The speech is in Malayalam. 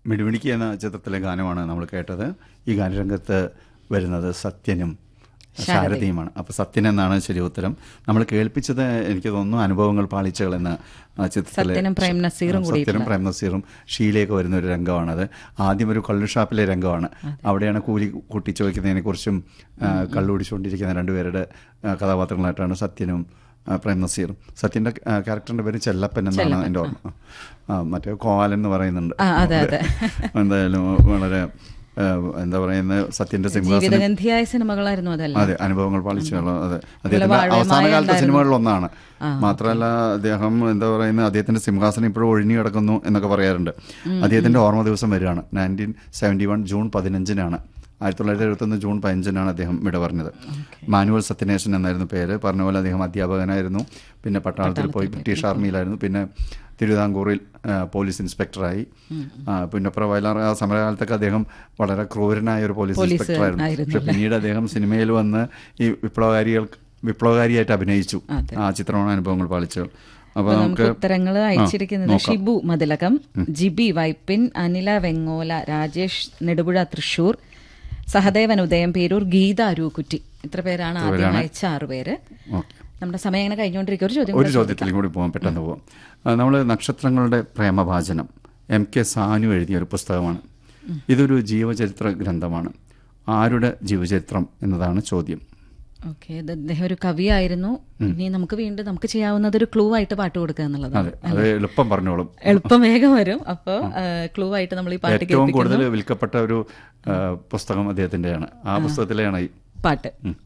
മിടുമിടുക്കി എന്ന ചിത്രത്തിലെ ഗാനമാണ് നമ്മൾ കേട്ടത് ഈ ഗാനരംഗത്ത് വരുന്നത് സത്യനും ശാരദയുമാണ് അപ്പോൾ സത്യൻ എന്നാണ് ശരി ഉത്തരം നമ്മൾ കേൾപ്പിച്ചത് എനിക്ക് തോന്നുന്നു അനുഭവങ്ങൾ പാളിച്ചകൾ എന്ന ആ ചിത്രത്തിലെ സത്യനും പ്രേം നസീറും ആ, സത്യനും പ്രേം നസീറും ഷീലയൊക്കെ വരുന്ന ഒരു രംഗമാണത് ആദ്യം ഒരു കള്ളു ഷാപ്പിലെ രംഗമാണ് അവിടെയാണ് കൂലി കൂട്ടി ചോദിക്കുന്നതിനെ കുറിച്ചും കള്ളുപിടിച്ചുകൊണ്ടിരിക്കുന്ന രണ്ടുപേരുടെ ആ, കഥാപാത്രങ്ങളായിട്ടാണ് സത്യനും ആ, പ്രേം നസീറും സത്യന്റെ ആ, ക്യാരക്ടറിന്റെ പേര് ചെല്ലപ്പൻ എന്നാണ് എൻ്റെ ഓർമ്മ ആ, മറ്റേ കോവാലൻ എന്ന് പറയുന്നുണ്ട് ആ, അതെ, അതെ. എന്തായാലും വളരെ ആ, എന്താ പറയുന്നത് സത്യന്റെ സിംഹാസനം ജീവിതഗന്ധിയായ സിനിമകളായിരുന്നു അതല്ല അതെ അനുഭവങ്ങൾ പാളിച്ചുള്ള അതെ അദ്ദേഹത്തിന്റെ വാഴമായ അവസാന കാലത്തെ ഉണ്ടായിരുന്നു. സിനിമകളിൽ ഒന്നാണ് മാത്രമല്ല അദ്ദേഹം എന്താ പറയുന്നത് അദ്ദേഹത്തിന്റെ സിംഹാസനം ഇപ്പോഴും ഒഴിഞ്ഞു കിടക്കുന്നു എന്നൊക്കെ പറയാറുണ്ട് അദ്ദേഹത്തിന്റെ ഓർമ്മ ദിവസം വരികയാണ് നയൻറ്റീൻ സെവൻറ്റി വൺ ജൂൺ പതിനഞ്ചിനാണ് ആയിരത്തി തൊള്ളായിരത്തി എഴുപത്തൊന്ന് ജൂൺ പതിനഞ്ചിനാണ് അദ്ദേഹം വിട പറഞ്ഞത് മാനുവൽ സത്യനേശൻ എന്നായിരുന്നു പേര് പറഞ്ഞ പോലെ അദ്ദേഹം അധ്യാപകനായിരുന്നു പിന്നെ പട്ടാളത്തിൽ പോയി ബ്രിട്ടീഷ് ആർമിയിലായിരുന്നു പിന്നെ തിരുവിതാംകൂറിൽ ആ, പോലീസ് ഇൻസ്പെക്ടറായി ആ, പുന്നപ്ര വയലാർ ആ സമരകാലത്തൊക്കെ അദ്ദേഹം വളരെ ക്രൂരനായ ഒരു പോലീസ് പോലീസ് ഇൻസ്പെക്ടറായിരുന്നു ആയിരുന്നു പക്ഷെ പിന്നീട് അദ്ദേഹം സിനിമയിൽ വന്ന് ഈ വിപ്ലവകാരികൾ വിപ്ലവകാരിയായിട്ട് അഭിനയിച്ചു അതെ. ആ ചിത്രമാണ് അനുഭവങ്ങൾ പാളിച്ചകൾ അപ്പൊ അപ്പൊ നമുക്ക് നമുക്ക് ഉത്തരങ്ങൾ അയച്ചിരിക്കുന്നത് ഷിബു മതിലകം ജിബി വൈപ്പിൻ അനില വെങ്ങോല രാജേഷ് നെടുപുഴ തൃശൂർ സഹദേവൻ ഉദയം പേരൂർ ഗീത അരൂക്കുറ്റി ഇത്ര പേരാണ് ആദ്യം അയച്ച ആറുപേര് ഓക്കെ നമ്മുടെ സമയം ഇങ്ങനെ കഴിഞ്ഞുകൊണ്ടിരിക്കും ഒരു ചോദ്യം ഒരു ചോദ്യത്തിലും കൂടി പോകാം പെട്ടെന്ന് പോകാം നമ്മൾ നക്ഷത്രങ്ങളുടെ പ്രേമഭാചനം എം കെ സാനു എഴുതിയ ഒരു പുസ്തകമാണ് ഇതൊരു ജീവചരിത്ര ഗ്രന്ഥമാണ് ആരുടെ ജീവചരിത്രം എന്നതാണ് ചോദ്യം ഓക്കെ അദ്ദേഹം ഒരു കവിയായിരുന്നു ഇനി നമുക്ക് വീണ്ടും നമുക്ക് ചെയ്യാവുന്നത് ഒരു ക്ലൂ ആയിട്ട് പാട്ട് കൊടുക്കുക എന്നുള്ളതാണ് അതെ അത് എളുപ്പം പറഞ്ഞോളും എളുപ്പം വേഗം വരും അപ്പോൾ ക്ലൂ ആയിട്ട് നമ്മൾ ഈ പാട്ട് ഏറ്റവും കേൾപ്പിക്കുന്നു കൂടുതൽ വിൽക്കപ്പെട്ട ഒരു ആ, പുസ്തകം അദ്ദേഹത്തിന്റെയാണ് ആ പുസ്തകത്തിലെയാണ് ഈ പാട്ട് ഉം.